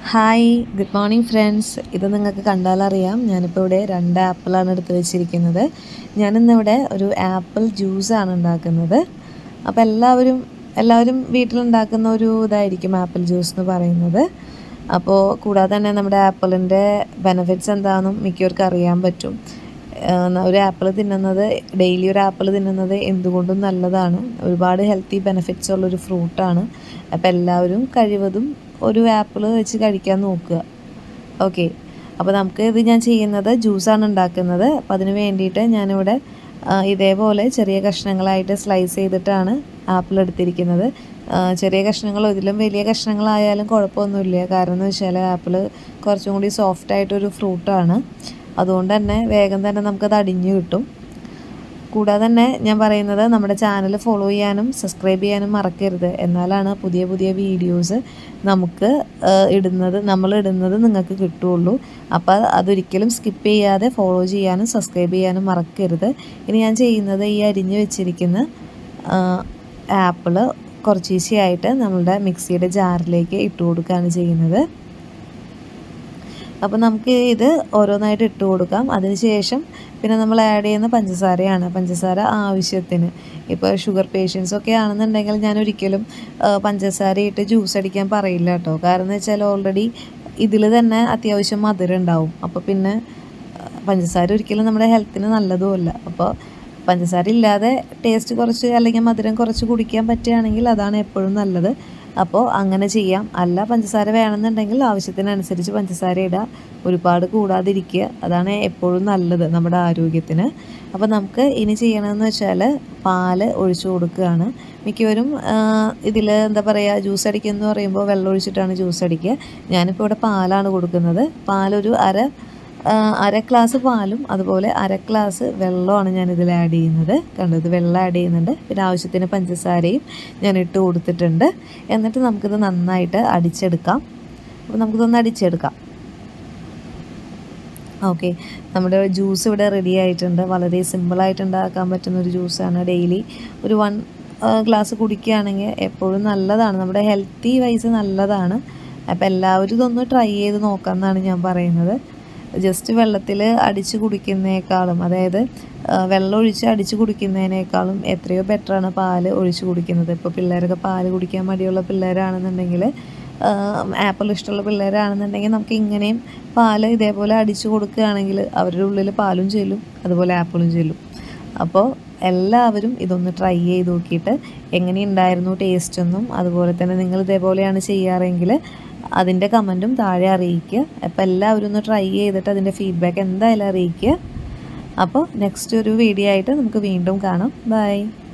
hi good morning friends ഇത് നിങ്ങൾക്ക് കണ്ടാലറിയാം ഞാനിപ്പോൾ ഇവിടെ രണ്ട് ആപ്പിളാണ് എടുത്ത് വെച്ചിരിക്കുന്നത് ഞാനിന്നിവിടെ ഒരു ആപ്പിൾ ജ്യൂസാണ് ഉണ്ടാക്കുന്നത് അപ്പോൾ എല്ലാവരും എല്ലാവരും വീട്ടിലുണ്ടാക്കുന്ന ഒരു ഇതായിരിക്കും ആപ്പിൾ ജ്യൂസ് എന്ന് പറയുന്നത് അപ്പോൾ കൂടാതെ തന്നെ നമ്മുടെ ആപ്പിളിൻ്റെ ബെനിഫിറ്റ്സ് എന്താണെന്നും മിക്കവർക്കും അറിയാൻ പറ്റും ഏഹ് ഒരു ആപ്പിൾ തിന്നുന്നത് ഡെയിലി ഒരു ആപ്പിൾ തിന്നുന്നത് എന്തുകൊണ്ടും നല്ലതാണ് ഒരുപാട് ഹെൽത്തി ബെനിഫിറ്റ്സ് ഉള്ളൊരു ഫ്രൂട്ടാണ് അപ്പോൾ എല്ലാവരും കഴിവതും ഒരു ആപ്പിൾ വെച്ച് കഴിക്കാൻ നോക്കുക ഓക്കെ അപ്പോൾ നമുക്ക് ഇത് ഞാൻ ചെയ്യുന്നത് ജ്യൂസാണ് ഉണ്ടാക്കുന്നത് അപ്പോൾ അതിന് വേണ്ടിയിട്ട് ഞാനിവിടെ ആ, ഇതേപോലെ ചെറിയ കഷ്ണങ്ങളായിട്ട് സ്ലൈസ് ചെയ്തിട്ടാണ് ആപ്പിൾ എടുത്തിരിക്കുന്നത് ആ, ചെറിയ കഷ്ണങ്ങൾ ഇതിലും വലിയ കഷ്ണങ്ങളായാലും കുഴപ്പമൊന്നുമില്ല കാരണം എന്ന് വെച്ചാൽ ആപ്പിൾ കുറച്ചും കൂടി സോഫ്റ്റ് ആയിട്ടൊരു ഫ്രൂട്ടാണ് അതുകൊണ്ട് തന്നെ വേഗം തന്നെ നമുക്കത് അടിഞ്ഞു കിട്ടും കൂടാതെ തന്നെ ഞാൻ പറയുന്നത് നമ്മുടെ ചാനൽ ഫോളോ ചെയ്യാനും സബ്സ്ക്രൈബ് ചെയ്യാനും മറക്കരുത് എന്നാലാണ് പുതിയ പുതിയ വീഡിയോസ് നമുക്ക് ആ, ഇടുന്നത് നമ്മൾ ഇടുന്നത് നിങ്ങൾക്ക് കിട്ടുള്ളൂ അപ്പോൾ അതൊരിക്കലും സ്കിപ്പ് ചെയ്യാതെ ഫോളോ ചെയ്യാനും സബ്സ്ക്രൈബ് ചെയ്യാനും മറക്കരുത് ഇനി ഞാൻ ചെയ്യുന്നത് ഈ അരിഞ്ഞ് വെച്ചിരിക്കുന്ന ആപ്പിള് കുറച്ചീശയായിട്ട് നമ്മളുടെ മിക്സിയുടെ ജാറിലേക്ക് ഇട്ട് കൊടുക്കുകയാണ് ചെയ്യുന്നത് അപ്പോൾ നമുക്ക് ഇത് ഓരോന്നായിട്ട് ഇട്ട് കൊടുക്കാം അതിനുശേഷം പിന്നെ നമ്മൾ ആഡ് ചെയ്യുന്ന പഞ്ചസാരയാണ് പഞ്ചസാര ആവശ്യത്തിന് ഇപ്പോൾ ഷുഗർ പേഷ്യൻസ് ഒക്കെ ആണെന്നുണ്ടെങ്കിൽ ഞാൻ ഒരിക്കലും ആ, പഞ്ചസാര ഇട്ട് ജ്യൂസ് അടിക്കാൻ പറയില്ല കേട്ടോ കാരണം എന്ന് വെച്ചാൽ ഓൾറെഡി ഇതിൽ തന്നെ അത്യാവശ്യം മധുരം ഉണ്ടാവും അപ്പോൾ പിന്നെ ആ, പഞ്ചസാര ഒരിക്കലും നമ്മുടെ ഹെൽത്തിന് നല്ലതുമല്ല അപ്പോൾ പഞ്ചസാര ഇല്ലാതെ ടേസ്റ്റ് കുറച്ച് അല്ലെങ്കിൽ മധുരം കുറച്ച് കുടിക്കാൻ പറ്റുകയാണെങ്കിൽ അതാണ് എപ്പോഴും നല്ലത് അപ്പോൾ അങ്ങനെ ചെയ്യാം അല്ല പഞ്ചസാര വേണമെന്നുണ്ടെങ്കിൽ ആവശ്യത്തിനനുസരിച്ച് പഞ്ചസാര ഇടുക ഒരുപാട് കൂടാതിരിക്കുക അതാണ് എപ്പോഴും നല്ലത് നമ്മുടെ ആരോഗ്യത്തിന് അപ്പോൾ നമുക്ക് ഇനി ചെയ്യണമെന്ന് വെച്ചാൽ പാല് ഒഴിച്ചു കൊടുക്കുകയാണ് മിക്കവരും ഇതിൽ എന്താ പറയുക ജ്യൂസ് അടിക്കുക എന്ന് പറയുമ്പോൾ വെള്ളം ഒഴിച്ചിട്ടാണ് ജ്യൂസ് അടിക്കുക ഞാനിപ്പോൾ ഇവിടെ പാലാണ് കൊടുക്കുന്നത് പാലൊരു അര ആ, അര ഗ്ലാസ് പാലും അതുപോലെ അര ഗ്ലാസ് വെള്ളമാണ് ഞാൻ ഇതിൽ ആഡ് ചെയ്യുന്നത് കണ്ടത് വെള്ളം ആഡ് ചെയ്യുന്നുണ്ട് പിന്നെ ആവശ്യത്തിന് പഞ്ചസാരയും ഞാൻ ഇട്ട് കൊടുത്തിട്ടുണ്ട് എന്നിട്ട് നമുക്കിത് നന്നായിട്ട് അടിച്ചെടുക്കാം അപ്പോൾ നമുക്കിതൊന്ന് അടിച്ചെടുക്കാം ഓക്കെ നമ്മുടെ ജ്യൂസ് ഇവിടെ റെഡി ആയിട്ടുണ്ട് വളരെ സിമ്പിളായിട്ട് ഉണ്ടാക്കാൻ പറ്റുന്ന ഒരു ജ്യൂസാണ് ഡെയിലി ഒരു വൺ ഗ്ലാസ് കുടിക്കുകയാണെങ്കിൽ എപ്പോഴും നല്ലതാണ് നമ്മുടെ ഹെൽത്തി വൈസ് നല്ലതാണ് അപ്പോൾ എല്ലാവരും ഇതൊന്ന് ട്രൈ ചെയ്ത് നോക്കാമെന്നാണ് ഞാൻ പറയുന്നത് ജസ്റ്റ് വെള്ളത്തിൽ അടിച്ച് കുടിക്കുന്നതിനേക്കാളും അതായത് ആ, വെള്ളം ഒഴിച്ച് അടിച്ച് കുടിക്കുന്നതിനേക്കാളും എത്രയോ ബെറ്ററാണ് പാല് ഒഴിച്ച് കുടിക്കുന്നത് ഇപ്പോൾ പിള്ളേരൊക്കെ പാല് കുടിക്കാൻ മടിയുള്ള പിള്ളേരാണെന്നുണ്ടെങ്കിൽ ആപ്പിൾ ഇഷ്ടമുള്ള പിള്ളേരാണെന്നുണ്ടെങ്കിൽ നമുക്ക് ഇങ്ങനെയും പാല് ഇതേപോലെ അടിച്ച് കൊടുക്കുകയാണെങ്കിൽ അവരുടെ ഉള്ളിൽ പാലും ചെല്ലും അതുപോലെ ആപ്പിളും ചെല്ലും അപ്പോൾ എല്ലാവരും ഇതൊന്ന് ട്രൈ ചെയ്ത് നോക്കിയിട്ട് എങ്ങനെയുണ്ടായിരുന്നു ടേസ്റ്റ് എന്നും അതുപോലെ തന്നെ നിങ്ങൾ ഇതേപോലെയാണ് ചെയ്യാറെങ്കിൽ അതിൻ്റെ കമൻറ്റും താഴെ അറിയിക്കുക അപ്പോൾ എല്ലാവരും ഒന്ന് ട്രൈ ചെയ്തിട്ട് അതിൻ്റെ ഫീഡ്ബാക്ക് എന്തായാലും അറിയിക്കുക അപ്പോൾ നെക്സ്റ്റ് ഒരു വീഡിയോ ആയിട്ട് നമുക്ക് വീണ്ടും കാണാം ബൈ